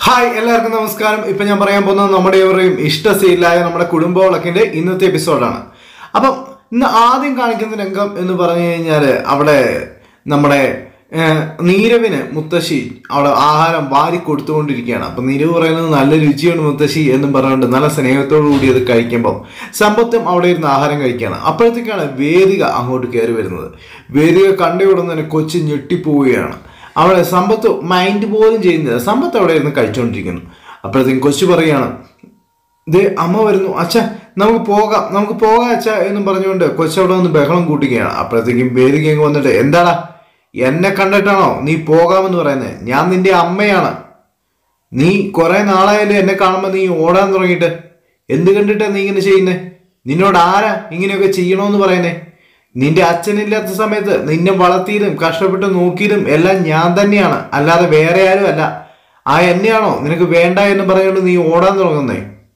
Hi എല്ലാവർക്കും നമസ്കാരം ഇപ്പൊ ഞാൻ പറയാൻ പോകുന്നത് നമ്മുടെ ഇവരെയും ഇഷ്ട സീലായ നമ്മുടെ കുടുംബ വിളക്കിന്റെ ഇന്നത്തെ എപ്പിസോഡാണ് അപ്പം ഇന്ന് ആദ്യം കാണിക്കുന്ന രംഗം എന്ന് പറഞ്ഞു കഴിഞ്ഞാല് അവിടെ നമ്മുടെ ഏഹ്, നീരവിന് മുത്തശ്ശി അവിടെ ആഹാരം വാരി കൊടുത്തുകൊണ്ടിരിക്കുകയാണ് അപ്പൊ നീരവ് പറയുന്നത് നല്ല രുചിയാണ് മുത്തശ്ശി എന്നും പറഞ്ഞുകൊണ്ട് നല്ല സ്നേഹത്തോടു കൂടി അത് കഴിക്കുമ്പോൾ സമ്പത്തും അവിടെ ഇരുന്ന് ആഹാരം കഴിക്കുകയാണ് അപ്പോഴത്തേക്കാണ് വേദിക അങ്ങോട്ട് കയറി വരുന്നത് വേദിക കണ്ട ഉടൻ തന്നെ കൊച്ചു ഞെട്ടിപ്പോവുകയാണ് അവിടെ സമ്പത്ത് മൈൻഡ് പോലും ചെയ്യുന്നില്ല സമ്പത്ത് അവിടെ ഇരുന്ന് കഴിച്ചുകൊണ്ടിരിക്കുന്നു അപ്പോഴത്തേക്കും കൊച്ചു പറയാണ് ദേ അമ്മ വരുന്നു അച്ഛ നമുക്ക് പോകാം നമുക്ക് പോകാം അച്ഛ എന്നും പറഞ്ഞുകൊണ്ട് കൊച്ചവിടെ വന്ന് ബഹളം കൂട്ടുകയാണ് അപ്പോഴത്തേക്കും വേദിക അങ്ങ് വന്നിട്ട് എന്താടാ എന്നെ കണ്ടിട്ടാണോ നീ പോകാമെന്ന് പറയുന്നത് ഞാൻ നിന്റെ അമ്മയാണ് നീ കുറെ നാളായാലും എന്നെ കാണുമ്പോൾ നീ ഓടാൻ തുടങ്ങിയിട്ട് എന്ത് കണ്ടിട്ടാ നീ ഇങ്ങനെ ചെയ്യുന്നേ നിന്നോട് ആരാ ഇങ്ങനെയൊക്കെ ചെയ്യണോന്ന് പറയുന്നേ നിന്റെ അച്ഛനില്ലാത്ത സമയത്ത് നിന്നെ വളർത്തിയതും കഷ്ടപ്പെട്ട് നോക്കിയതും എല്ലാം ഞാൻ തന്നെയാണ് അല്ലാതെ വേറെ ആരും അല്ല ആ എന്നെയാണോ നിനക്ക് വേണ്ട എന്ന് പറഞ്ഞുകൊണ്ട് നീ ഓടാൻ തുടങ്ങുന്നേ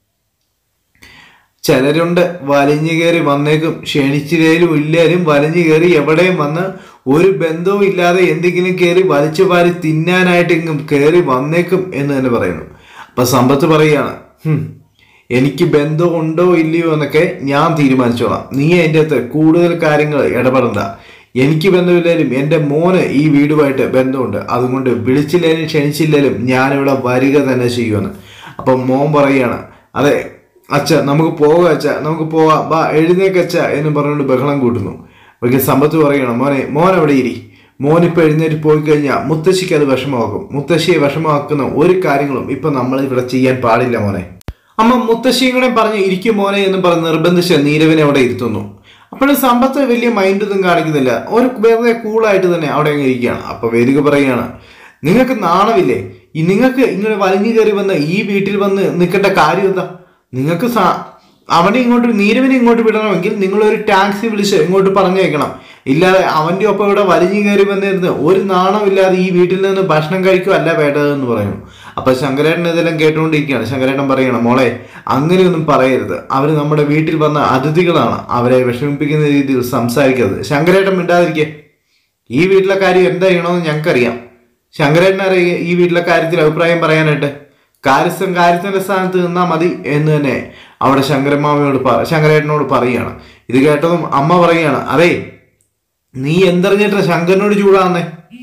ചിലരുണ്ട് വലിഞ്ഞു കയറി വന്നേക്കും ക്ഷണിച്ചില്ലേലും ഇല്ലേലും വലിഞ്ഞു കയറി എവിടെയും വന്ന് ഒരു ബന്ധവും ഇല്ലാതെ എന്തെങ്കിലും കയറി വലിച്ചു വാരി തിന്നാനായിട്ട് ഇങ്ങും കയറി വന്നേക്കും എന്ന് തന്നെ പറയുന്നു അപ്പൊ സമ്പത്ത് പറയാണ് "ഹും, എനിക്ക് ബന്ധം ഉണ്ടോ ഇല്ലയോ എന്നൊക്കെ ഞാൻ തീരുമാനിച്ചോളാം നീ അതിൻ്റെ അകത്ത് കൂടുതൽ കാര്യങ്ങൾ ഇടപെടണ്ട എനിക്ക് ബന്ധമില്ലേലും എൻ്റെ മോന് ഈ വീടുമായിട്ട് ബന്ധമുണ്ട് അതുകൊണ്ട് വിളിച്ചില്ലേലും ക്ഷണിച്ചില്ലേലും ഞാനിവിടെ വരിക തന്നെ ചെയ്യുമെന്ന് അപ്പം മോൻ പറയാണ് അതെ അച്ഛ നമുക്ക് പോകാം അച്ഛ നമുക്ക് പോവാം ബാ എഴുന്നേക്ക് അച്ഛ എന്ന് പറഞ്ഞുകൊണ്ട് ബഹളം കൂട്ടുന്നു ഒരിക്കൽ സമ്പത്ത് പറയണം മോനെ മോൻ അവിടെ ഇരി മോനിപ്പോൾ എഴുന്നേറ്റ് പോയി കഴിഞ്ഞാൽ മുത്തശ്ശിക്ക് അത് വിഷമമാക്കും മുത്തശ്ശിയെ വിഷമമാക്കുന്ന ഒരു കാര്യങ്ങളും ഇപ്പൊ നമ്മൾ ഇവിടെ ചെയ്യാൻ പാടില്ല മോനെ അമ്മ മുത്തശ്ശിയും കൂടെ പറഞ്ഞ് ഇരിക്കും മോനെ എന്ന് പറഞ്ഞ് നിർബന്ധിച്ച് നീരവിനെ അവിടെ ഇരുത്തുന്നു അപ്പോഴും സമ്പത്ത് വലിയ മൈൻഡൊന്നും കാണിക്കുന്നില്ല ഒരു വെറുതെ കൂളായിട്ട് തന്നെ അവിടെ അങ്ങ് ഇരിക്കുകയാണ് അപ്പൊ വേദിക പറയുകയാണ് നിങ്ങൾക്ക് നാണമില്ലേ ഈ നിങ്ങൾക്ക് ഇങ്ങനെ വലിഞ്ഞു കയറി വന്ന് ഈ വീട്ടിൽ വന്ന് നിൽക്കേണ്ട കാര്യം എന്താ നിങ്ങൾക്ക് സാ- അവനെ ഇങ്ങോട്ട് നീരവിനെ ഇങ്ങോട്ട് വിടണമെങ്കിൽ നിങ്ങൾ ഒരു ടാക്സി വിളിച്ച് ഇങ്ങോട്ട് പറഞ്ഞേക്കണം ഇല്ലാതെ അവന്റെ ഒപ്പം ഇവിടെ വലിഞ്ഞു കയറി വന്നിരുന്ന് ഒരു നാണമില്ലാതെ ഈ വീട്ടിൽ നിന്ന് ഭക്ഷണം കഴിക്കുക അല്ല വേണ്ടതെന്ന് പറയുന്നു അപ്പൊ ശങ്കരേട്ടൻ ഇതെല്ലാം കേട്ടുകൊണ്ടിരിക്കുകയാണ് ശങ്കരേട്ടൻ പറയണം മോളെ അങ്ങനെയൊന്നും പറയരുത് അവർ നമ്മുടെ വീട്ടിൽ വന്ന അതിഥികളാണ് അവരെ വിഷമിപ്പിക്കുന്ന രീതിയിൽ സംസാരിക്കരുത് ശങ്കരേട്ടൻ മിണ്ടാതിരിക്കേ ഈ വീട്ടിലെ കാര്യം എന്താ ചെയ്യണമെന്ന് ഞങ്ങൾക്കറിയാം ശങ്കരേട്ടനെ ഈ വീട്ടിലെ കാര്യത്തിൽ അഭിപ്രായം പറയാനായിട്ട് കാര്യസ്ഥൻ കാര്യത്തിന്റെ സ്ഥാനത്ത് നിന്നാൽ മതി എന്ന് തന്നെ അവിടെ ശങ്കരമാമയോട് പ- ശങ്കരേട്ടനോട് പറയുകയാണ് ഇത് കേട്ടതും അമ്മ പറയുകയാണ് അതെ നീ എന്തറിഞ്ഞിട്ടാ ശങ്കരനോട് ചൂടാന്നേ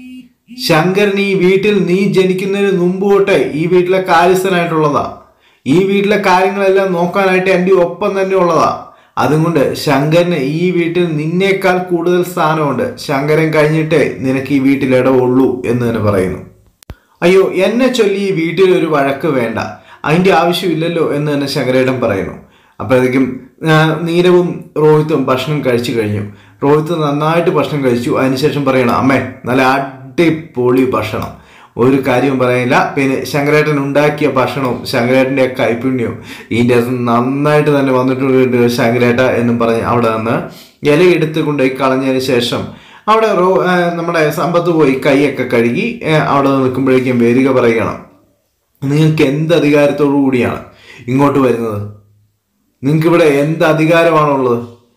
ശങ്കരൻ ഈ വീട്ടിൽ നീ ജനിക്കുന്നതിന് മുമ്പ് തൊട്ടേ ഈ വീട്ടിലെ കാര്യസ്ഥനായിട്ടുള്ളതാ ഈ വീട്ടിലെ കാര്യങ്ങളെല്ലാം നോക്കാനായിട്ട് എൻ്റെ ഒപ്പം തന്നെ ഉള്ളതാ അതുകൊണ്ട് ശങ്കരന് ഈ വീട്ടിൽ നിന്നേക്കാൾ കൂടുതൽ സ്ഥാനമുണ്ട് ശങ്കരൻ കഴിഞ്ഞിട്ടേ നിനക്ക് ഈ വീട്ടിൽ ഇടവുള്ളൂ എന്ന് തന്നെ പറയുന്നു അയ്യോ എന്നെ ചൊല്ലി ഈ വീട്ടിൽ ഒരു വഴക്ക് വേണ്ട അതിന്റെ ആവശ്യമില്ലല്ലോ എന്ന് തന്നെ ശങ്കരേട്ടൻ പറയുന്നു അപ്പോഴത്തേക്കും ആ, നീരവും റോഹിത്തും ഭക്ഷണം കഴിച്ചു കഴിഞ്ഞു റോഹിത്ത് നന്നായിട്ട് ഭക്ഷണം കഴിച്ചു അതിനുശേഷം പറയണം അമ്മേ നല്ല അടിപൊളി ഭക്ഷണം ഒരു കാര്യവും പറയാനില്ല പിന്നെ ശങ്കരേട്ടൻ ഉണ്ടാക്കിയ ഭക്ഷണവും ശങ്കരേട്ടൻ്റെ കൈപ്പുണ്യവും ഇതിൻ്റെ അകത്ത് നന്നായിട്ട് തന്നെ വന്നിട്ടുണ്ട് ശങ്കരേട്ട എന്നും പറഞ്ഞ് അവിടെ നിന്ന് ഇല എടുത്ത് കൊണ്ടുപോയി കളഞ്ഞതിന് ശേഷം അവിടെ റോ ആ, നമ്മുടെ സമ്പത്ത് പോയി കൈയൊക്കെ കഴുകി ആ, അവിടെ നിൽക്കുമ്പോഴേക്കും വേദിക പറയണം നിങ്ങൾക്ക് എന്ത് അധികാരത്തോടു കൂടിയാണ് ഇങ്ങോട്ട് വരുന്നത് നിങ്ങൾക്ക് ഇവിടെ എന്ത് അധികാരമാണുള്ളത്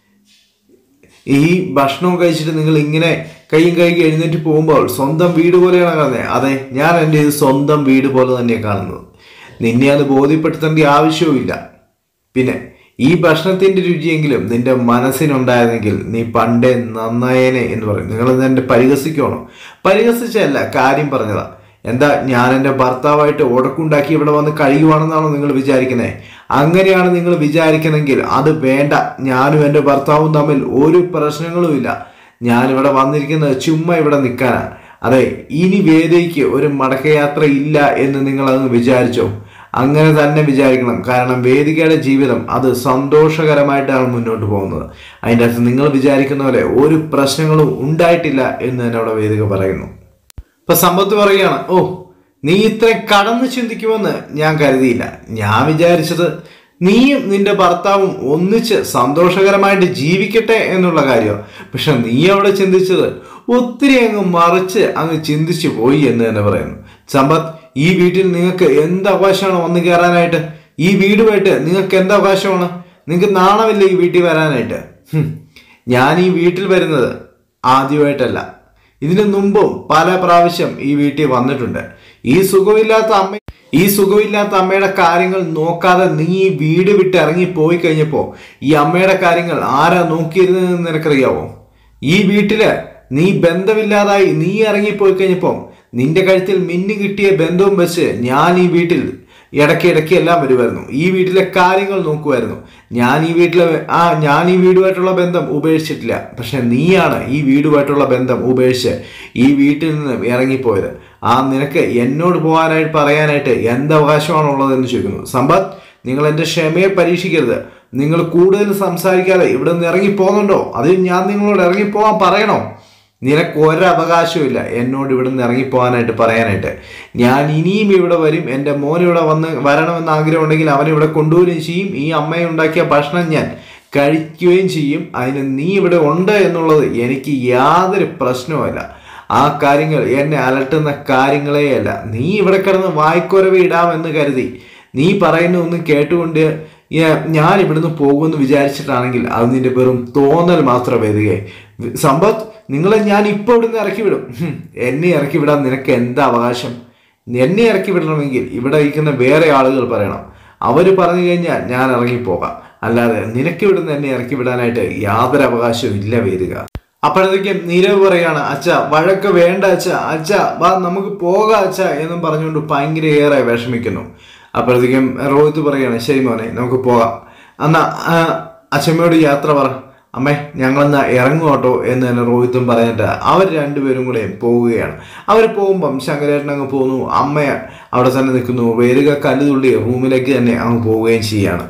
ഈ ഭക്ഷണവും കഴിച്ചിട്ട് നിങ്ങൾ ഇങ്ങനെ കൈയും കഴുകി എഴുന്നേറ്റ് പോകുമ്പോൾ സ്വന്തം വീട് പോലെയാണ് കാണുന്നത് അതെ ഞാൻ എൻ്റെ ഇത് സ്വന്തം വീട് പോലെ തന്നെയാണ് കാണുന്നത് നിന്നെ അത് ബോധ്യപ്പെടുത്തേണ്ട ആവശ്യവുമില്ല പിന്നെ ഈ ഭക്ഷണത്തിന്റെ രുചിയെങ്കിലും നിന്റെ മനസ്സിനുണ്ടായിരുന്നെങ്കിൽ നീ പണ്ടേ നന്നായേനെ എന്ന് പറയും നിങ്ങൾ എന്നെ പരിഹസിക്കണോ പരിഹസിച്ചല്ല കാര്യം പറഞ്ഞതാ എന്താ ഞാൻ എൻ്റെ ഭർത്താവായിട്ട് ഉടക്കുണ്ടാക്കി ഇവിടെ വന്ന് കഴിയുവാണെന്നാണോ നിങ്ങൾ വിചാരിക്കുന്നത് അങ്ങനെയാണ് നിങ്ങൾ വിചാരിക്കുന്നെങ്കിൽ അത് വേണ്ട ഞാനും എൻ്റെ ഭർത്താവും തമ്മിൽ ഒരു പ്രശ്നങ്ങളുമില്ല ഞാനിവിടെ വന്നിരിക്കുന്നത് ചുമ്മാ ഇവിടെ നിൽക്കാനാണ് അതെ ഇനി വേദിക്ക് ഒരു മടക്കയാത്ര ഇല്ല എന്ന് നിങ്ങൾ അത് വിചാരിച്ചോ അങ്ങനെ തന്നെ വിചാരിക്കണം കാരണം വേദികയുടെ ജീവിതം അത് സന്തോഷകരമായിട്ടാണ് മുന്നോട്ട് പോകുന്നത് അതിൻ്റെ അകത്ത് നിങ്ങൾ വിചാരിക്കുന്ന പോലെ ഒരു പ്രശ്നങ്ങളും ഉണ്ടായിട്ടില്ല എന്ന് തന്നെ അവിടെ വേദിക പറയുന്നു ഇപ്പൊ സമ്പത്ത് പറയുകയാണ് ഓ നീ ഇത്രയും കടന്ന് ചിന്തിക്കുമെന്ന് ഞാൻ കരുതിയില്ല ഞാൻ വിചാരിച്ചത് നീയും നിന്റെ ഭർത്താവും ഒന്നിച്ച് സന്തോഷകരമായിട്ട് ജീവിക്കട്ടെ എന്നുള്ള കാര്യം പക്ഷെ നീ അവിടെ ചിന്തിച്ചത് ഒത്തിരി അങ്ങ് മറിച്ച് അങ്ങ് ചിന്തിച്ചു പോയി എന്ന് തന്നെ പറയുന്നു സമ്പത്ത് ഈ വീട്ടിൽ നിങ്ങൾക്ക് എന്ത് അവകാശമാണ് വന്നു കയറാനായിട്ട് ഈ വീടുമായിട്ട് നിങ്ങൾക്ക് എന്ത് അവകാശമാണ് നിങ്ങൾക്ക് നാണമില്ല ഈ വീട്ടിൽ വരാനായിട്ട് ഹും. ഞാൻ ഈ വീട്ടിൽ വരുന്നത് ആദ്യമായിട്ടല്ല ഇതിനു മുമ്പും പല പ്രാവശ്യം ഈ വീട്ടിൽ വന്നിട്ടുണ്ട് ഈ സുഖമില്ലാത്ത അമ്മ ഈ സുഖമില്ലാത്ത അമ്മയുടെ കാര്യങ്ങൾ നോക്കാതെ നീ ഈ വീട് വിട്ട് ഇറങ്ങി പോയി കഴിഞ്ഞപ്പോ ഈ അമ്മയുടെ കാര്യങ്ങൾ ആരാ നോക്കിയിരുന്നതെന്ന് നിനക്കറിയാവോ ഈ വീട്ടില് നീ ബന്ധമില്ലാതായി നീ ഇറങ്ങിപ്പോയി കഴിഞ്ഞപ്പോ നിന്റെ കഴുത്തിൽ മിന്നു കിട്ടിയ ബന്ധവും വെച്ച് ഞാൻ ഈ വീട്ടിൽ ഇടയ്ക്ക് ഇടയ്ക്ക് എല്ലാം വരുമായിരുന്നു ഈ വീട്ടിലെ കാര്യങ്ങൾ നോക്കുമായിരുന്നു ഞാൻ ഈ വീട്ടിലെ ആ ഞാൻ ഈ വീടുമായിട്ടുള്ള ബന്ധം ഉപേക്ഷിച്ചിട്ടില്ല പക്ഷെ നീയാണ് ഈ വീടുമായിട്ടുള്ള ബന്ധം ഉപേക്ഷിച്ച് ഈ വീട്ടിൽ നിന്ന് ഇറങ്ങിപ്പോയത് ആ നിനക്ക് എന്നോട് പോകാനായിട്ട് പറയാനായിട്ട് എന്ത് അവകാശമാണുള്ളതെന്ന് ചോദിക്കുന്നു സമ്പത്ത് നിങ്ങൾ എൻ്റെ ക്ഷമയെ പരീക്ഷിക്കരുത് നിങ്ങൾ കൂടുതൽ സംസാരിക്കാതെ ഇവിടെ നിന്ന് ഇറങ്ങി പോകുന്നുണ്ടോ അത് ഞാൻ നിങ്ങളോട് ഇറങ്ങിപ്പോവാൻ പറയണോ നിനക്ക് ഒരവകാശമില്ല എന്നോട് ഇവിടെ നിന്ന് ഇറങ്ങിപ്പോകാനായിട്ട് പറയാനായിട്ട് ഞാൻ ഇനിയും ഇവിടെ വരും എൻ്റെ മോൻ ഇവിടെ വന്ന് വരണമെന്ന് ആഗ്രഹമുണ്ടെങ്കിൽ അവനെ ഇവിടെ കൊണ്ടുവരികയും ചെയ്യും ഈ അമ്മയെ ഉണ്ടാക്കിയ ഭക്ഷണം ഞാൻ കഴിക്കുകയും ചെയ്യും അതിന് നീ ഇവിടെ ഉണ്ട് എന്നുള്ളത് എനിക്ക് യാതൊരു പ്രശ്നവുമല്ല ആ കാര്യങ്ങൾ എന്നെ അലട്ടുന്ന കാര്യങ്ങളെയല്ല നീ ഇവിടെ കിടന്ന് വായ്ക്കുറവ് ഇടാമെന്ന് കരുതി നീ പറയുന്ന ഒന്നും കേട്ടുകൊണ്ട് ഏ- ഞാൻ ഇവിടുന്ന് പോകുമെന്ന് വിചാരിച്ചിട്ടാണെങ്കിൽ അത് നിന്റെ വെറും തോന്നൽ മാത്രം വരികയെ സമ്പത്ത് നിങ്ങളെ ഞാൻ ഇപ്പൊ ഇവിടുന്ന് ഇറക്കി വിടും ഹും, എന്നെ ഇറക്കി വിടാൻ നിനക്ക് എന്താ അവകാശം എന്നെ ഇറക്കി വിടണമെങ്കിൽ ഇവിടെ ഇരിക്കുന്ന വേറെ ആളുകൾ പറയണം അവര് പറഞ്ഞു കഴിഞ്ഞാൽ ഞാൻ ഇറങ്ങിപ്പോകാം അല്ലാതെ നിനക്ക് ഇവിടുന്ന് എന്നെ ഇറക്കി വിടാനായിട്ട് യാതൊരു അവകാശവും ഇല്ല വരിക അപ്പോഴത്തേക്കും നീരവ് പറയാണ് അച്ഛ വഴക്ക് വേണ്ട അച്ഛ അച്ഛ വാ നമുക്ക് പോകാം അച്ഛ എന്നും പറഞ്ഞുകൊണ്ട് ഭയങ്കര ഏറെ വിഷമിക്കുന്നു അപ്പോഴത്തേക്കും റോഹിത്ത് പറയാണ് ശരി മോനെ നമുക്ക് പോകാം എന്നാ ആ, അച്ഛമ്മയോട് യാത്ര പറ അമ്മേ ഞങ്ങളെന്നാ ഇറങ്ങും കേട്ടോ എന്ന് തന്നെ റോഹിത്തും പറഞ്ഞിട്ട് അവർ രണ്ടുപേരും കൂടെ പോവുകയാണ് അവർ പോകുമ്പം ശങ്കരേട്ടൻ അങ്ങ് പോകുന്നു അമ്മ അവിടെ തന്നെ നിൽക്കുന്നു വേരുക കല്ലുതുള്ളി റൂമിലേക്ക് തന്നെ അങ്ങ് പോവുകയും ചെയ്യാണ്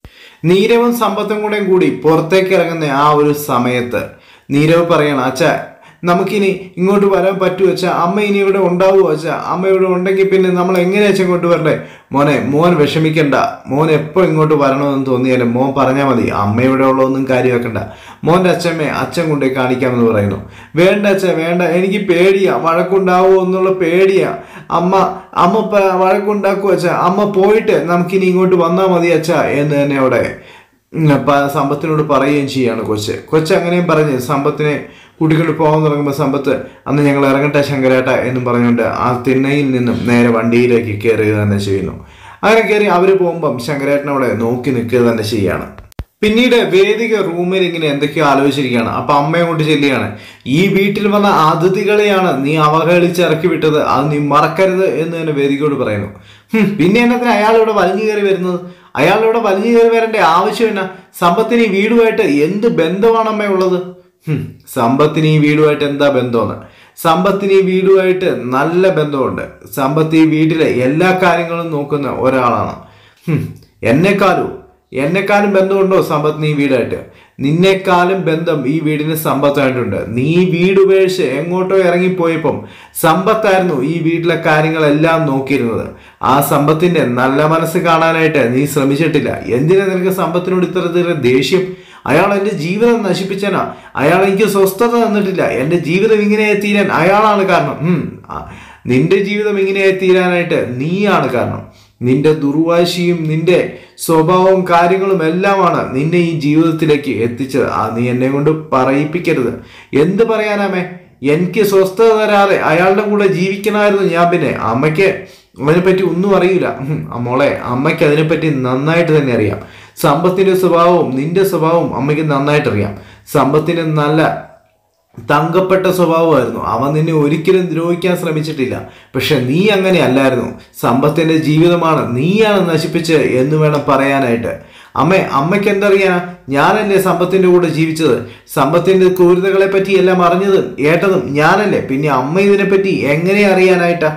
നീരവും സമ്പത്തും കൂടെയും കൂടി പുറത്തേക്ക് ഇറങ്ങുന്ന ആ ഒരു സമയത്ത് നീരവ് പറയണം അച്ഛ നമുക്കിനി ഇങ്ങോട്ട് വരാൻ പറ്റുമോ അച്ഛാ അമ്മ ഇനി ഇവിടെ ഉണ്ടാവുമോ അച്ഛാ അമ്മ ഇവിടെ ഉണ്ടെങ്കിൽ പിന്നെ നമ്മൾ എങ്ങനെയാ അച്ഛൻ ഇങ്ങോട്ട് വരണ്ടേ മോനെ മോൻ വിഷമിക്കണ്ട മോൻ എപ്പോൾ ഇങ്ങോട്ട് വരണമെന്ന് തോന്നിയാലും മോൻ പറഞ്ഞാൽ മതി അമ്മ ഇവിടെ ഉള്ളതൊന്നും കാര്യമാക്കണ്ട മോന്റെ അച്ഛമ്മയെ അച്ഛൻ കൊണ്ടേ കാണിക്കാമെന്ന് പറയുന്നു വേണ്ട അച്ഛ വേണ്ട എനിക്ക് പേടിയാ വഴക്കുണ്ടാവുമോ എന്നുള്ള പേടിയാ അമ്മ അമ്മ പ- വഴക്കുണ്ടാക്കുവോ അച്ഛാ അമ്മ പോയിട്ട് നമുക്കിനി ഇങ്ങോട്ട് വന്നാൽ മതി അച്ഛാ എന്ന് തന്നെ അവിടെ ഉം, പ- സമ്പത്തിനോട് പറയുകയും ചെയ്യാണ് കൊച്ച് കൊച്ച് അങ്ങനെയും പറഞ്ഞ് സമ്പത്തിനെ കൂട്ടിക്കൊണ്ട് പോകാൻ തുടങ്ങുമ്പോൾ സമ്പത്ത് അന്ന് ഞങ്ങൾ ഇറങ്ങട്ടെ ശങ്കരേട്ട എന്നും പറഞ്ഞുകൊണ്ട് ആ തിണ്ണയിൽ നിന്നും നേരെ വണ്ടിയിലേക്ക് കയറുക തന്നെ ചെയ്യുന്നു അങ്ങനെ കയറി അവർ പോകുമ്പം ശങ്കരേട്ടൻ അവിടെ നോക്കി നിൽക്കുക തന്നെ ചെയ്യാണ് പിന്നീട് വേദിക റൂമിൽ ഇങ്ങനെ എന്തൊക്കെയോ ആലോചിച്ചിരിക്കുകയാണ് അപ്പൊ അമ്മയെ കൊണ്ട് ചെല്ലുകയാണ് ഈ വീട്ടിൽ വന്ന അതിഥികളെയാണ് നീ അവഹേളിച്ച് ഇറക്കി വിട്ടത് അത് നീ മറക്കരുത് എന്ന് തന്നെ വേദികയോട് പറയുന്നു ഹും, പിന്നെ എന്നത്തിന് അയാൾ ഇവിടെ വലിഞ്ഞു കയറി വരുന്നത് അയാൾ ഇവിടെ വലിഞ്ഞു കയറി വരേണ്ട ആവശ്യം എന്നാ സമ്പത്തിന് ഈ വീടുമായിട്ട് എന്ത് ബന്ധമാണ് അമ്മ ഉള്ളത് ഹും, സമ്പത്തിന് ഈ വീടുമായിട്ട് എന്താ ബന്ധമെന്ന് സമ്പത്തിന് ഈ വീടുമായിട്ട് നല്ല ബന്ധമുണ്ട് സമ്പത്ത് ഈ വീട്ടിലെ എല്ലാ കാര്യങ്ങളും നോക്കുന്ന ഒരാളാണ് ഹും, എന്നെക്കാളും എന്നെക്കാളും ബന്ധമുണ്ടോ സമ്പത്തിന് ഈ വീടായിട്ട് നിന്നെക്കാളും ബന്ധം ഈ വീടിന് സമ്പത്തായിട്ടുണ്ട് നീ ഈ വീട് ഉപേക്ഷിച്ച് എങ്ങോട്ടോ ഇറങ്ങിപ്പോയപ്പം സമ്പത്തായിരുന്നു ഈ വീട്ടിലെ കാര്യങ്ങളെല്ലാം നോക്കിയിരുന്നത് ആ സമ്പത്തിന്റെ നല്ല മനസ്സ് കാണാനായിട്ട് നീ ശ്രമിച്ചിട്ടില്ല എന്തിനാ നിനക്ക് സമ്പത്തിനോട് ഇത്തരത്തിലുള്ള ദേഷ്യം അയാൾ എൻ്റെ ജീവിതം നശിപ്പിച്ചനാ അയാൾ എനിക്ക് സ്വസ്ഥത തന്നിട്ടില്ല എൻ്റെ ജീവിതം ഇങ്ങനെ തീരാൻ അയാളാണ് കാരണം ഉം. ആ, നിന്റെ ജീവിതം ഇങ്ങനെ തീരാനായിട്ട് നീയാണ് കാരണം നിന്റെ ദുർവാശിയും നിന്റെ സ്വഭാവവും കാര്യങ്ങളും എല്ലാമാണ് നിന്നെ ഈ ജീവിതത്തിലേക്ക് എത്തിച്ചത് ആ നീ എന്നെ കൊണ്ട് പറയിപ്പിക്കരുത് എന്ത് പറയാനാമേ എനിക്ക് സ്വസ്ഥത തരാതെ അയാളുടെ കൂടെ ജീവിക്കണമായിരുന്നു ഞാൻ പിന്നെ അമ്മയ്ക്ക് അതിനെപ്പറ്റി ഒന്നും അറിയില്ല ഉം, മോളെ അമ്മയ്ക്ക് അതിനെപ്പറ്റി നന്നായിട്ട് തന്നെ അറിയാം സമ്പത്തിന്റെ സ്വഭാവവും നിന്റെ സ്വഭാവവും അമ്മയ്ക്ക് നന്നായിട്ട് അറിയാം സമ്പത്തിന് നല്ല തങ്കപ്പെട്ട സ്വഭാവമായിരുന്നു അവൻ നിന്നെ ഒരിക്കലും ദ്രോഹിക്കാൻ ശ്രമിച്ചിട്ടില്ല പക്ഷെ നീ അങ്ങനെ അല്ലായിരുന്നു സമ്പത്തിന്റെ ജീവിതമാണ് നീയാണ് നശിപ്പിച്ച് എന്ന് വേണം പറയാനായിട്ട് അമ്മ അമ്മയ്ക്ക് എന്തറിയാനാ ഞാനല്ലേ സമ്പത്തിന്റെ കൂടെ ജീവിച്ചത് സമ്പത്തിന്റെ ക്രൂരതകളെ പറ്റി എല്ലാം അറിഞ്ഞതും ഏട്ടതും ഞാനല്ലേ പിന്നെ അമ്മ ഇതിനെപ്പറ്റി എങ്ങനെ അറിയാനായിട്ടാ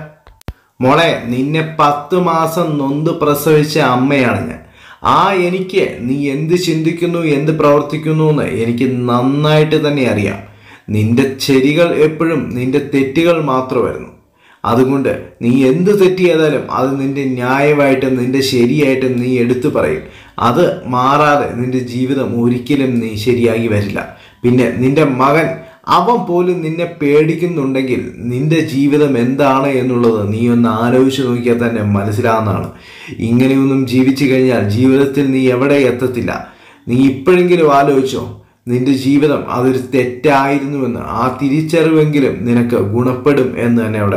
മോളെ നിന്നെ പത്ത് മാസം നൊന്ത് പ്രസവിച്ച അമ്മയാണ് ഞാൻ ആ എനിക്ക് നീ എന്ത് ചിന്തിക്കുന്നു എന്ത് പ്രവർത്തിക്കുന്നു എന്ന് എനിക്ക് നന്നായിട്ട് തന്നെ അറിയാം നിന്റെ ശരികൾ എപ്പോഴും നിന്റെ തെറ്റുകൾ മാത്രമായിരുന്നു അതുകൊണ്ട് നീ എന്ത് തെറ്റ് ചെയ്താലും അത് നിന്റെ ന്യായമായിട്ടും നിന്റെ ശരിയായിട്ടും നീ എടുത്തു പറയും അത് മാറാതെ നിന്റെ ജീവിതം ഒരിക്കലും നീ ശരിയായി വരില്ല പിന്നെ നിന്റെ മകൻ അവൻ പോലും നിന്നെ പേടിക്കുന്നുണ്ടെങ്കിൽ നിന്റെ ജീവിതം എന്താണ് എന്നുള്ളത് നീ ഒന്ന് ആലോചിച്ച് നോക്കിയാൽ തന്നെ മനസ്സിലാവുന്നതാണ് ഇങ്ങനെയൊന്നും ജീവിച്ചു കഴിഞ്ഞാൽ ജീവിതത്തിൽ നീ എവിടെ എത്തത്തില്ല നീ ഇപ്പോഴെങ്കിലും ആലോചിച്ചോ നിന്റെ ജീവിതം അതൊരു തെറ്റായിരുന്നുവെന്ന് ആ തിരിച്ചറിവെങ്കിലും നിനക്ക് ഗുണപ്പെടും എന്ന് തന്നെ അവിടെ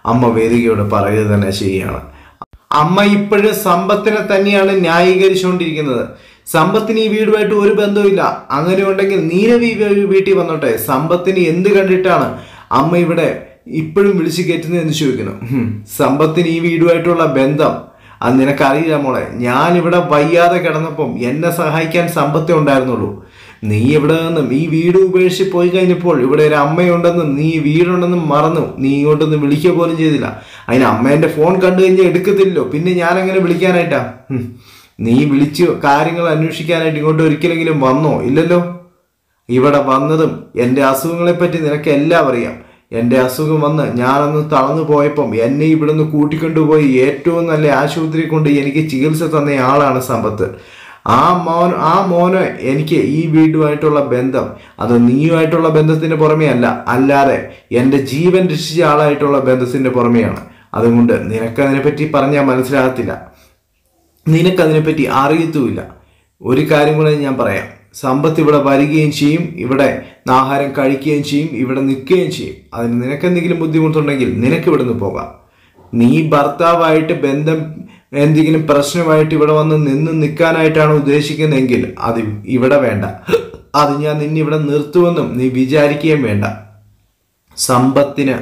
അമ്മ വേദികയോട് പറയുക തന്നെ ചെയ്യുകയാണ് അമ്മ ഇപ്പോഴും സമ്പത്തിനെ തന്നെയാണ് ന്യായീകരിച്ചുകൊണ്ടിരിക്കുന്നത് സമ്പത്തിന് ഈ വീടുമായിട്ട് ഒരു ബന്ധവുമില്ല അങ്ങനെ ഉണ്ടെങ്കിൽ നീരവി ഈ വീ- വീട്ടിൽ വന്നോട്ടെ സമ്പത്തിന് എന്ത് കണ്ടിട്ടാണ് അമ്മ ഇവിടെ ഇപ്പോഴും വിളിച്ചു കയറ്റുന്നത് എന്ന് ചോദിക്കുന്നു ഹും, സമ്പത്തിന് ഈ വീടുമായിട്ടുള്ള ബന്ധം അത് നിനക്കറിയില്ല മോളെ ഞാൻ ഇവിടെ വയ്യാതെ കിടന്നപ്പം എന്നെ സഹായിക്കാൻ സമ്പത്തേ ഉണ്ടായിരുന്നുള്ളൂ നീ ഇവിടെ നിന്നും ഈ വീട് ഉപേക്ഷിച്ച് പോയി കഴിഞ്ഞപ്പോൾ ഇവിടെ ഒരു അമ്മയുണ്ടെന്നും നീ വീടുണ്ടെന്നും മറന്നു നീ ഇങ്ങോട്ടൊന്നും വിളിക്കുക പോലും ചെയ്തില്ല അതിന് അമ്മേന്റെ ഫോൺ കണ്ടു കഴിഞ്ഞാൽ എടുക്കത്തില്ലല്ലോ പിന്നെ ഞാൻ എങ്ങനെ വിളിക്കാനായിട്ടാ ഹും. നീ വിളിച്ച് കാര്യങ്ങൾ അന്വേഷിക്കാനായിട്ട് ഇങ്ങോട്ട് ഒരിക്കലെങ്കിലും വന്നോ ഇല്ലല്ലോ ഇവിടെ വന്നതും എൻ്റെ അസുഖങ്ങളെപ്പറ്റി നിനക്ക് എല്ലാം അറിയാം എൻ്റെ അസുഖം വന്ന് ഞാനന്ന് തളർന്നു പോയപ്പം എന്നെ ഇവിടുന്ന് കൂട്ടിക്കൊണ്ടുപോയി ഏറ്റവും നല്ല ആശുപത്രി കൊണ്ട് എനിക്ക് ചികിത്സ തന്ന ആളാണ് സമ്പത്ത് ആ മോൻ ആ മോന് എനിക്ക് ഈ വീടുമായിട്ടുള്ള ബന്ധം അത് നീയുമായിട്ടുള്ള ബന്ധത്തിന് പുറമേ അല്ല അല്ലാതെ എൻ്റെ ജീവൻ രക്ഷിച്ച ആളായിട്ടുള്ള ബന്ധത്തിന്റെ പുറമെയാണ് അതുകൊണ്ട് നിനക്കതിനെപ്പറ്റി പറഞ്ഞാൽ മനസ്സിലാകത്തില്ല നിനക്കതിനെപ്പറ്റി അറിയത്തുമില്ല ഒരു കാര്യം കൂടെ ഞാൻ പറയാം സമ്പത്ത് ഇവിടെ വരികയും ചെയ്യും ഇവിടെ ആഹാരം കഴിക്കുകയും ചെയ്യും ഇവിടെ നിൽക്കുകയും ചെയ്യും അതിന് നിനക്കെന്തെങ്കിലും ബുദ്ധിമുട്ടുണ്ടെങ്കിൽ നിനക്ക് ഇവിടെ നിന്ന് പോകാം നീ ഭർത്താവായിട്ട് ബന്ധം എന്തെങ്കിലും പ്രശ്നമായിട്ട് ഇവിടെ വന്ന് നിന്ന് നിൽക്കാനായിട്ടാണ് ഉദ്ദേശിക്കുന്നതെങ്കിൽ അത് ഇവിടെ വേണ്ട അത് ഞാൻ നിന്നെ ഇവിടെ നിർത്തുമെന്നും നീ വിചാരിക്കുകയും വേണ്ട സമ്പത്തിന്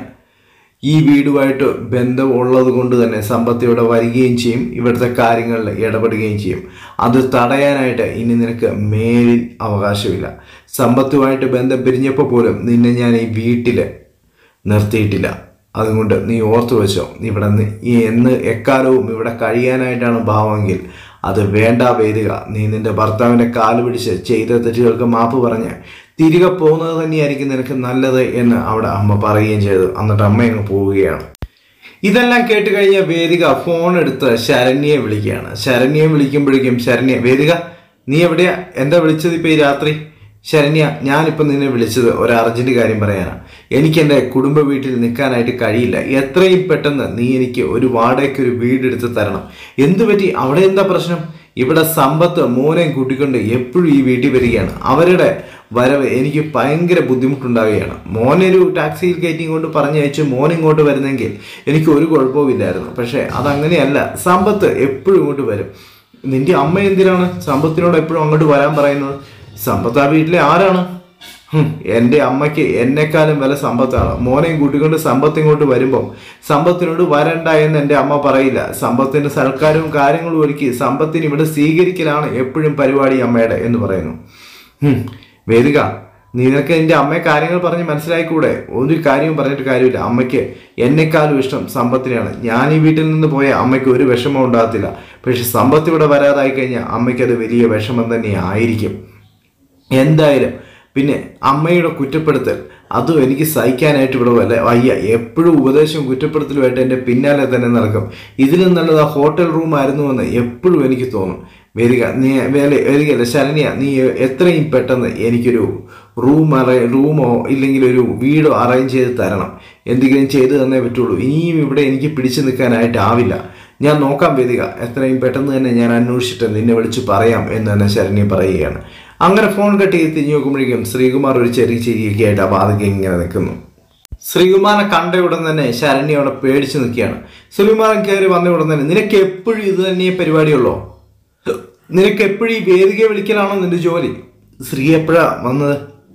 ഈ വീടുമായിട്ട് ബന്ധമുള്ളത് കൊണ്ട് തന്നെ സമ്പത്ത് ഇവിടെ വരികയും ചെയ്യും ഇവിടുത്തെ കാര്യങ്ങളിൽ ഇടപെടുകയും ചെയ്യും അത് തടയാനായിട്ട് ഇനി നിനക്ക് മേലിൽ അവകാശമില്ല സമ്പത്തുമായിട്ട് ബന്ധം പിരിഞ്ഞപ്പോൾ പോലും നിന്നെ ഞാൻ ഈ വീട്ടിൽ നിർത്തിയിട്ടില്ല അതുകൊണ്ട് നീ ഓർത്തു വെച്ചോ ഇവിടെ നി- ഈ എന്ന് എക്കാലവും ഇവിടെ കഴിയാനായിട്ടാണ് ഭാവമെങ്കിൽ അത് വേണ്ട വേദിക നീ നിന്റെ ഭർത്താവിന്റെ കാല് പിടിച്ച് ചെയ്ത തെറ്റുകൾക്ക് മാപ്പ് പറഞ്ഞ് തിരികെ പോകുന്നത് തന്നെയായിരിക്കും നിനക്ക് നല്ലത് എന്ന് അവിടെ അമ്മ പറയുകയും ചെയ്തു എന്നിട്ട് അമ്മ അങ്ങ് പോവുകയാണ് ഇതെല്ലാം കേട്ട് കഴിഞ്ഞ വേദിക ഫോൺ എടുത്ത് ശരണ്യെ വിളിക്കുകയാണ് ശരണ്യെ വിളിക്കുമ്പോഴേക്കും ശരണ്യ വേദിക നീ എവിടെയാ എന്താ വിളിച്ചത് ഇപ്പൊ ഈ രാത്രി ശരണ്യ ഞാനിപ്പോൾ നിന്നെ വിളിച്ചത് ഒരു അർജന്റ് കാര്യം പറയാനാണ് എനിക്ക് എൻ്റെ കുടുംബ വീട്ടിൽ നിൽക്കാനായിട്ട് കഴിയില്ല എത്രയും പെട്ടെന്ന് നീ എനിക്ക് ഒരു വാടകയ്ക്ക് ഒരു വീടെടുത്ത് തരണം എന്തു പറ്റി അവിടെ എന്താ പ്രശ്നം ഇവിടെ സമ്പത്ത് മോനെയും കൂട്ടിക്കൊണ്ട് എപ്പോഴും ഈ വീട്ടിൽ വരികയാണ് അവരുടെ വരവ് എനിക്ക് ഭയങ്കര ബുദ്ധിമുട്ടുണ്ടാവുകയാണ് മോനൊരു ടാക്സിയിൽ കയറ്റി കൊണ്ട് പറഞ്ഞയച്ച് മോൻ ഇങ്ങോട്ട് വരുന്നെങ്കിൽ എനിക്ക് ഒരു കുഴപ്പവുമില്ലായിരുന്നു പക്ഷേ അതങ്ങനെയല്ല സമ്പത്ത് എപ്പോഴും ഇങ്ങോട്ട് വരും നിന്റെ അമ്മ എന്തിനാണ് സമ്പത്തിനോട് എപ്പോഴും അങ്ങോട്ട് വരാൻ പറയുന്നത് സമ്പത്ത് ആ വീട്ടിലെ ആരാണ് ഹും, എൻ്റെ അമ്മയ്ക്ക് എന്നെക്കാളും വില സമ്പത്താണ് മോനെയും കൂട്ടിക്കൊണ്ട് സമ്പത്ത് ഇങ്ങോട്ട് വരുമ്പോൾ സമ്പത്തിനോട് വരണ്ട എന്ന് എൻ്റെ അമ്മ പറയില്ല സമ്പത്തിന് സൽക്കാരവും കാര്യങ്ങളും ഒരുക്കി സമ്പത്തിന് ഇവിടെ സ്വീകരിക്കലാണ് എപ്പോഴും പരിപാടി അമ്മയുടെ എന്ന് പറയുന്നു ഹും, വേദിക നിനക്ക് എൻ്റെ അമ്മയെ കാര്യങ്ങൾ പറഞ്ഞ് മനസ്സിലായിക്കൂടെ ഒരു കാര്യവും പറഞ്ഞിട്ട് കാര്യമില്ല അമ്മയ്ക്ക് എന്നെക്കാളും ഇഷ്ടം സമ്പത്തിനെയാണ് ഞാൻ ഈ വീട്ടിൽ നിന്ന് പോയ അമ്മയ്ക്ക് ഒരു വിഷമം ഉണ്ടാകത്തില്ല പക്ഷെ സമ്പത്ത് ഇവിടെ വരാതായി കഴിഞ്ഞാൽ അമ്മയ്ക്ക് അത് വലിയ വിഷമം തന്നെ ആയിരിക്കും എന്തായാലും പിന്നെ അമ്മയുടെ കുറ്റപ്പെടുത്തൽ അതും എനിക്ക് സഹിക്കാനായിട്ട് ഇവിടെ വല്ല വയ്യ എപ്പോഴും ഉപദേശവും കുറ്റപ്പെടുത്തലുമായിട്ട് എൻ്റെ പിന്നാലെ തന്നെ നടക്കും ഇതിലും നല്ലത് ആ ഹോട്ടൽ റൂം ആയിരുന്നു എന്ന് എപ്പോഴും എനിക്ക് തോന്നും വരിക നീ വേല വരികയല്ല ശരണ്യ നീ എത്രയും പെട്ടെന്ന് എനിക്കൊരു റൂം അറേ റൂമോ ഇല്ലെങ്കിൽ ഒരു വീടോ അറേഞ്ച് ചെയ്ത് തരണം എന്തെങ്കിലും ചെയ്തു തന്നേ പറ്റുള്ളൂ ഇനിയും ഇവിടെ എനിക്ക് പിടിച്ചു നിൽക്കാനായിട്ടാവില്ല ഞാൻ നോക്കാം വേദിക എത്രയും പെട്ടെന്ന് തന്നെ ഞാൻ അന്വേഷിച്ചിട്ട് നിന്നെ വിളിച്ച് പറയാം എന്ന് തന്നെ ശരണ്യ പറയുകയാണ് അങ്ങനെ ഫോൺ കട്ട് ചെയ്ത് തിരിഞ്ഞു നോക്കുമ്പോഴേക്കും ശ്രീകുമാർ ഒരു ചെറിയ ചിരിയൊക്കെ ആയിട്ട് ആ ബാധക ഇങ്ങനെ നിൽക്കുന്നു ശ്രീകുമാരനെ കണ്ട ഉടൻ തന്നെ ശരണ്യ അവിടെ പേടിച്ച് നിൽക്കുകയാണ് ശ്രീകുമാരൻ കയറി വന്ന ഉടൻ തന്നെ നിനക്ക് എപ്പോഴും ഇത് തന്നെ പരിപാടിയുള്ളോ നിനക്ക് എപ്പോഴും ഈ വേദികയെ വിളിക്കലാണോ നിന്റെ ജോലി ശ്രീ എപ്പോഴാ വന്നത്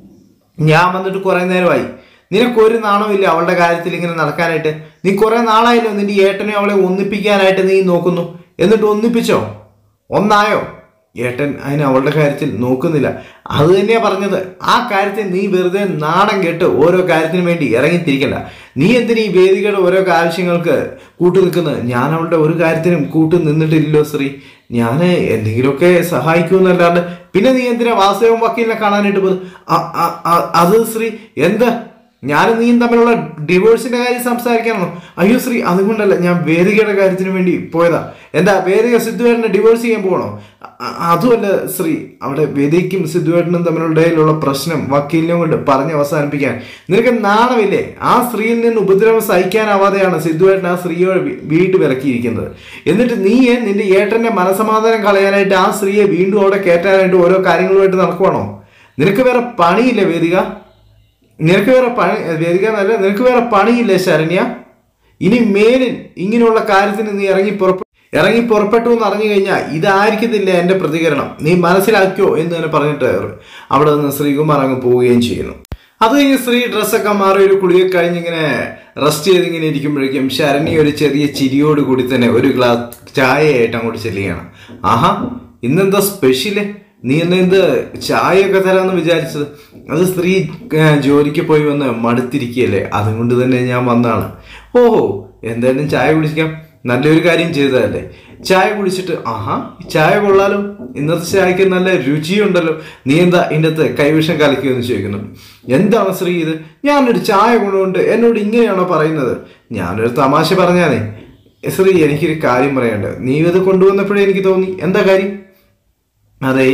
ഞാൻ വന്നിട്ട് കുറെ നേരമായി നിനക്ക് ഒരു നാണമില്ല അവളുടെ കാര്യത്തിൽ ഇങ്ങനെ നടക്കാനായിട്ട് നീ കുറെ നാളായല്ലോ നിന്റെ ഏട്ടനെ അവളെ ഒന്നിപ്പിക്കാനായിട്ട് നീ നോക്കുന്നു എന്നിട്ട് ഒന്നിപ്പിച്ചോ ഒന്നായോ ഏട്ടൻ അതിന് അവളുടെ കാര്യത്തിൽ നോക്കുന്നില്ല അത് തന്നെയാ പറഞ്ഞത് ആ കാര്യത്തിൽ നീ വെറുതെ നാടൻ കേട്ട് ഓരോ കാര്യത്തിനു വേണ്ടി ഇറങ്ങിത്തിരിക്കണ്ട നീ എന്തിനീ ഈ വേദികയുടെ ഓരോ ആവശ്യങ്ങൾക്ക് കൂട്ടു നിൽക്കുന്നത് ഞാൻ അവളുടെ ഒരു കാര്യത്തിനും കൂട്ടു നിന്നിട്ടില്ലല്ലോ ശ്രീ ഞാൻ എന്തെങ്കിലുമൊക്കെ സഹായിക്കുമെന്നല്ലാണ്ട് പിന്നെ നീ എന്തിനാ വാസവം വക്കീലിനെ കാണാനായിട്ട് പോയത് അ- അ- അ- അത് ശ്രീ എന്താ ഞാനും നീയും തമ്മിലുള്ള ഡിവോഴ്സിന്റെ കാര്യം സംസാരിക്കാനാണോ അയ്യോ ശ്രീ അതുകൊണ്ടല്ല ഞാൻ വേദികയുടെ കാര്യത്തിന് വേണ്ടി പോയതാ എന്താ വേദിക സിദ്ധുവേട്ടനെ ഡിവോഴ്സ് ചെയ്യാൻ പോകണോ അ- അതുമല്ല ശ്രീ അവിടെ വേദിക്കും സിദ്ധുവേട്ടനും തമ്മിലുള്ള ഇടയിലുള്ള പ്രശ്നം വക്കീലിനെ കൊണ്ട് പറഞ്ഞ് അവസാനിപ്പിക്കാൻ നിനക്ക് നാണമില്ലേ ആ സ്ത്രീയിൽ നിന്ന് ഉപദ്രവം സഹിക്കാനാവാതെയാണ് സിദ്ധുവേട്ടൻ ആ സ്ത്രീയെ വീ- വീട്ടിൽ വിലക്കിയിരിക്കുന്നത് എന്നിട്ട് നീ നിന്റെ ഏട്ടന്റെ മനസമാധാനം കളയാനായിട്ട് ആ സ്ത്രീയെ വീണ്ടും അവിടെ കയറ്റാനായിട്ട് ഓരോ കാര്യങ്ങളുമായിട്ട് നടക്കുവാണോ നിനക്ക് വേറെ പണിയില്ലേ വേദിക നിനക്ക് വേറെ പണി വേദിക എന്നല്ല നിനക്ക് വേറെ പണിയില്ലേ ശരണ്യ ഇനി മേലിൽ ഇങ്ങനെയുള്ള കാര്യത്തിന് നീ ഇറങ്ങി പുറപ്പെ ഇറങ്ങി പുറപ്പെട്ടു എന്ന് അറിഞ്ഞു കഴിഞ്ഞാൽ ഇതായിരിക്കത്തില്ല എൻ്റെ പ്രതികരണം നീ മനസ്സിലാക്കിയോ എന്ന് തന്നെ പറഞ്ഞിട്ട് അവിടെ നിന്ന് ശ്രീകുമാർ അങ്ങ് പോവുകയും ചെയ്യുന്നു അത് കഴിഞ്ഞ് സ്ത്രീ ഡ്രസ്സൊക്കെ മാറി ഒരു കുളിയൊക്കെ കഴിഞ്ഞ് ഇങ്ങനെ റെസ്റ്റ് ചെയ്ത് ഇങ്ങനെ ഇരിക്കുമ്പോഴേക്കും ശരണി ഒരു ചെറിയ ചിരിയോട് കൂടി തന്നെ ഒരു ഗ്ലാസ് ചായയായിട്ട് അങ്ങോട്ട് ചെല്ലുകയാണ് ആഹാ ഇന്നെന്താ സ്പെഷ്യല് നീ എന്നെ എന്ത് ചായയൊക്കെ തരാമെന്ന് വിചാരിച്ചത് അത് സ്ത്രീ ഏ, ജോലിക്ക് പോയി വന്ന് മടുത്തിരിക്കുകയല്ലേ അതുകൊണ്ട് തന്നെ ഞാൻ വന്നാണ് ഓഹോ എന്തായാലും ചായ കുടിക്കാം നല്ലൊരു കാര്യം ചെയ്തതല്ലേ ചായ കുടിച്ചിട്ട് ആഹാ ഈ ചായ കൊള്ളാലോ ഇന്നത്തെ ചായക്ക് നല്ല രുചിയുണ്ടല്ലോ നീ എന്താ ഇതിൻ്റെ അകത്ത് കൈവിഷം കലക്കിയെന്ന് ചോദിക്കുന്നു എന്താണ് ശ്രീ ഇത് ഞാനൊരു ചായ കൊണ്ടുകൊണ്ട് എന്നോട് ഇങ്ങനെയാണോ പറയുന്നത് ഞാനൊരു തമാശ പറഞ്ഞാലേ ശ്രീ എനിക്കൊരു കാര്യം പറയാനുണ്ട് നീ ഇത് കൊണ്ടുവന്നപ്പോഴേ എനിക്ക് തോന്നി എന്താ കാര്യം അതെ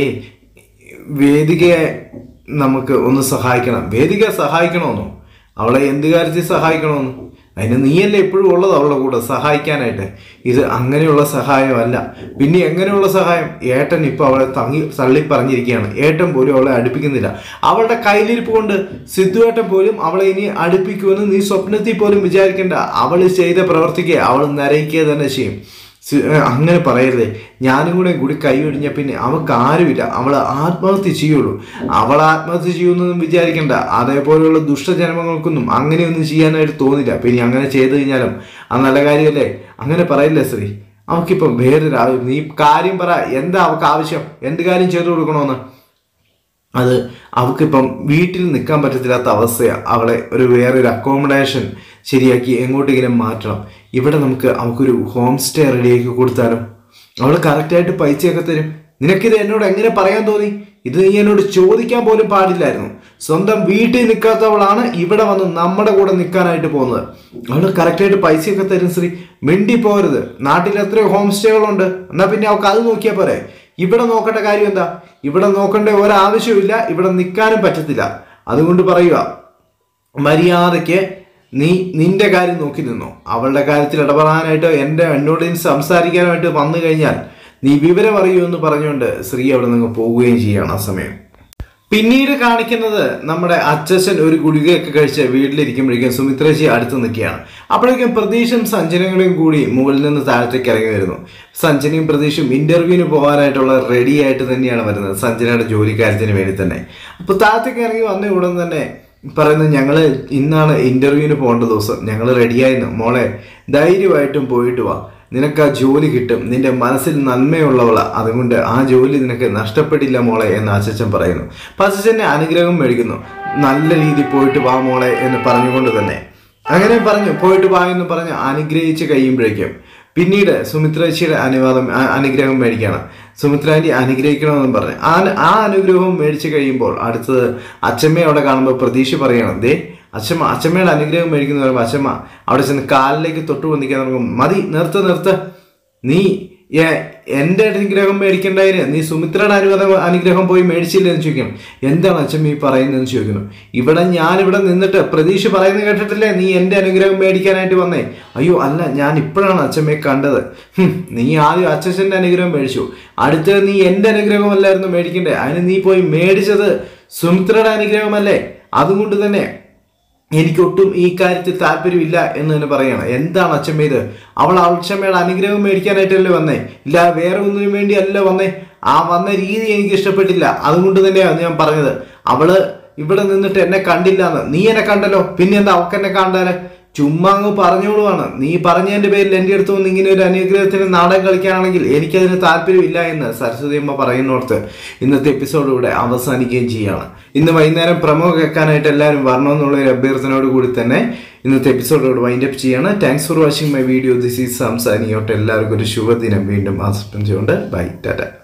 വേദികയെ നമുക്ക് ഒന്ന് സഹായിക്കണം വേദിക സഹായിക്കണമെന്നോ അവളെ എന്ത് കാര്യത്തിൽ സഹായിക്കണമെന്ന് അതിന് നീയല്ലേ എപ്പോഴും ഉള്ളത് അവളുടെ കൂടെ സഹായിക്കാനായിട്ട് ഇത് അങ്ങനെയുള്ള സഹായമല്ല പിന്നെ എങ്ങനെയുള്ള സഹായം ഏട്ടൻ ഇപ്പൊ അവളെ തങ്ങി തള്ളി പറഞ്ഞിരിക്കുകയാണ് ഏട്ടൻ പോലും അവളെ അടുപ്പിക്കുന്നില്ല അവളുടെ കയ്യിലിരിപ്പ് കൊണ്ട് സിദ്ധുവേട്ടൻ പോലും അവളെ ഇനി അടുപ്പിക്കുമെന്ന് നീ സ്വപ്നത്തിൽ പോലും വിചാരിക്കേണ്ട അവൾ ചെയ്ത പ്രവർത്തിക്ക് അവൾ നരയിക്കുക തന്നെ ചെയ്യും സി- ഏ, അങ്ങനെ പറയരുതേ ഞാനും കൂടെ കൂടി കൈ ഒഴിഞ്ഞ പിന്നെ അവൾക്ക് ആരുമില്ല അവൾ ആത്മഹത്യ ചെയ്യുള്ളൂ അവൾ ആത്മഹത്യ ചെയ്യുമെന്നൊന്നും വിചാരിക്കണ്ട അതേപോലെയുള്ള ദുഷ്ടജന്മങ്ങൾക്കൊന്നും അങ്ങനെയൊന്നും ചെയ്യാനായിട്ട് തോന്നില്ല പിന്നെ അങ്ങനെ ചെയ്തു കഴിഞ്ഞാലും അത് നല്ല കാര്യമല്ലേ അങ്ങനെ പറയില്ലേ ശ്രീ അവൾക്കിപ്പം വേറൊരു ആവശ്യം നീ കാര്യം പറ എന്താ അവൾക്ക് ആവശ്യം എന്ത് കാര്യം ചെയ്തു കൊടുക്കണമെന്ന് അത് അവൾക്കിപ്പം വീട്ടിൽ നിൽക്കാൻ പറ്റത്തില്ലാത്ത അവസ്ഥയാണ് അവളെ ഒരു വേറൊരു അക്കോമഡേഷൻ ശരിയാക്കി എങ്ങോട്ടെങ്കിലും മാറ്റണം ഇവിടെ നമുക്ക് അവൾക്കൊരു ഹോം സ്റ്റേ റെഡിയാക്കി കൊടുത്താലോ അവൾ കറക്റ്റായിട്ട് പൈസയൊക്കെ തരും നിനക്കിത് എന്നോട് എങ്ങനെ പറയാൻ തോന്നി ഇത് നീ എന്നോട് ചോദിക്കാൻ പോലും പാടില്ലായിരുന്നു സ്വന്തം വീട്ടിൽ നിൽക്കാത്തവളാണ് ഇവിടെ വന്ന് നമ്മുടെ കൂടെ നിൽക്കാനായിട്ട് പോകുന്നത് അവൾ കറക്റ്റായിട്ട് പൈസയൊക്കെ തരും ശ്രീ മിണ്ടി പോരുത് നാട്ടിൽ എത്രയോ ഹോം സ്റ്റേകളുണ്ട് എന്നാ പിന്നെ അവൾക്ക് അത് നോക്കിയാൽ പോരെ ഇവിടെ നോക്കേണ്ട കാര്യം എന്താ ഇവിടെ നോക്കേണ്ട ഒരാവശ്യമില്ല ഇവിടെ നിൽക്കാനും പറ്റത്തില്ല അതുകൊണ്ട് പറയുക മര്യാദയ്ക്ക് നീ നിന്റെ കാര്യം നോക്കി നിന്നോ അവളുടെ കാര്യത്തിൽ ഇടപെടാനായിട്ട് എൻ്റെ എന്നോട് ഇനി സംസാരിക്കാനായിട്ട് വന്നു കഴിഞ്ഞാൽ നീ വിവരം അറിയൂ എന്ന് പറഞ്ഞുകൊണ്ട് സ്ത്രീ അവിടെ നിന്ന് പോവുകയും ചെയ്യാണ് ആ സമയം പിന്നീട് കാണിക്കുന്നത് നമ്മുടെ അച്ഛൻ ഒരു ഗുളികയൊക്കെ കഴിച്ച് വീട്ടിലിരിക്കുമ്പോഴേക്കും സുമിത്രജി അടുത്ത് നിൽക്കുകയാണ് അപ്പോഴേക്കും പ്രതീഷും സഞ്ജനകളെയും കൂടി മുകളിൽ നിന്ന് താഴത്തേക്ക് ഇറങ്ങി വരുന്നു സഞ്ജനയും പ്രതീഷും ഇന്റർവ്യൂവിന് പോകാനായിട്ടുള്ള റെഡി ആയിട്ട് തന്നെയാണ് വരുന്നത് സഞ്ജനയുടെ ജോലിക്കാര്യത്തിന് വേണ്ടി തന്നെ അപ്പോൾ താഴത്തേക്ക് ഇറങ്ങി വന്ന ഉടൻ തന്നെ പറയുന്നത് ഞങ്ങള് ഇന്നാണ് ഇന്റർവ്യൂവിന് പോകേണ്ട ദിവസം ഞങ്ങൾ റെഡിയായിരുന്നു മോളെ ധൈര്യമായിട്ടും പോയിട്ട് വാ നിനക്ക് ആ ജോലി കിട്ടും നിന്റെ മനസ്സിൽ നന്മയുള്ളവളാ അതുകൊണ്ട് ആ ജോലി നിനക്ക് നഷ്ടപ്പെടില്ല മോളെ എന്ന് അച്ഛൻ പറയുന്നു അപ്പൊ അച്ഛൻ്റെ അനുഗ്രഹം മേടിക്കുന്നു നല്ല രീതിയിൽ പോയിട്ട് വാ മോളെ എന്ന് പറഞ്ഞുകൊണ്ട് തന്നെ അങ്ങനെ പറഞ്ഞു പോയിട്ട് വാ എന്ന് പറഞ്ഞ് അനുഗ്രഹിച്ച് കഴിയുമ്പോഴേക്കും പിന്നീട് സുമിത്രേച്ചിയുടെ അനുവാദം ആ- അനുഗ്രഹം മേടിക്കുകയാണ് സുമിത്രാൻറ്റി അനുഗ്രഹിക്കണമെന്നും പറഞ്ഞ് ആ ആ അനുഗ്രഹവും മേടിച്ച് കഴിയുമ്പോൾ അടുത്തത് അച്ഛമ്മയെ അവിടെ കാണുമ്പോൾ പ്രതീക്ഷ പറയണം ദേ അച്ഛമ്മ അച്ഛമ്മയുടെ അനുഗ്രഹം മേടിക്കുന്ന പറയുമ്പോൾ അച്ഛമ്മ അവിടെ ചെന്ന് കാലിലേക്ക് തൊട്ട് വന്നിക്കാൻ തുടങ്ങും മതി നിർത്ത് നിർത്ത് നീ എ- എൻ്റെ അനുഗ്രഹം മേടിക്കേണ്ടതിന് നീ സുമിത്രയുടെ അനുവാദം അനുഗ്രഹം പോയി മേടിച്ചില്ല എന്ന് ചോദിക്കണം എന്താണ് അച്ഛൻ ഈ പറയുന്നതെന്ന് ചോദിക്കുന്നു ഇവിടെ ഞാൻ ഇവിടെ നിന്നിട്ട് പ്രതീക്ഷ പറയുന്നത് കേട്ടിട്ടില്ലേ നീ എൻ്റെ അനുഗ്രഹം മേടിക്കാനായിട്ട് വന്നേ അയ്യോ അല്ല ഞാൻ ഇപ്പോഴാണ് അച്ഛമ്മയെ കണ്ടത് ഹും, നീ ആദ്യം അച്ഛൻ്റെ അനുഗ്രഹം മേടിച്ചു അടുത്തത് നീ എൻ്റെ അനുഗ്രഹമല്ലായിരുന്നു മേടിക്കണ്ടേ അതിന് നീ പോയി മേടിച്ചത് സുമിത്രയുടെ അനുഗ്രഹമല്ലേ അതുകൊണ്ട് തന്നെ എനിക്കൊട്ടും ഈ കാര്യത്തിൽ താല്പര്യമില്ല എന്ന് തന്നെ പറയണം എന്താണ് അച്ഛമ്മ ഇത് അവൾ അച്ഛമ്മയുടെ അനുഗ്രഹം മേടിക്കാനായിട്ടല്ലേ വന്നേ ഇല്ല വേറെ ഒന്നിനും വേണ്ടി അല്ല വന്നേ ആ വന്ന രീതി എനിക്ക് ഇഷ്ടപ്പെട്ടില്ല അതുകൊണ്ട് തന്നെയാണ് ഞാൻ പറഞ്ഞത് അവള് ഇവിടെ നിന്നിട്ട് എന്നെ കണ്ടില്ല എന്ന് നീ എന്നെ കണ്ടല്ലോ പിന്നെ എന്താ അവൾക്ക് എന്നെ കണ്ടാല് ചുമ്മാ അങ്ങ് പറഞ്ഞോളുവാണ് നീ പറഞ്ഞതിന്റെ പേരിൽ എൻ്റെ അടുത്ത് വന്ന് ഇങ്ങനെ ഒരു അനുഗ്രഹത്തിന് നാടകം കളിക്കാനാണെങ്കിൽ എനിക്കതിന് താല്പര്യമില്ല എന്ന് സരസ്വതി അമ്മ പറയുന്നോർത്ത് ഇന്നത്തെ എപ്പിസോഡ് ഇവിടെ അവസാനിക്കുകയും ചെയ്യുകയാണ് ഇന്ന് വൈകുന്നേരം പ്രമോ കേൾക്കാനായിട്ട് എല്ലാവരും വരണമെന്നുള്ള ഒരു അഭ്യർത്ഥനയോട് കൂടി തന്നെ ഇന്നത്തെ എപ്പിസോഡ് ഇവിടെ വൈൻഡ് അപ്പ് ചെയ്യാണ് thanks for watching my video this is സംസാരിക്കോട്ടെ എല്ലാവർക്കും ഒരു ശുഭദിനം വീണ്ടും ആസ്പെൻസുകൊണ്ട് ബൈ ടാറ്റ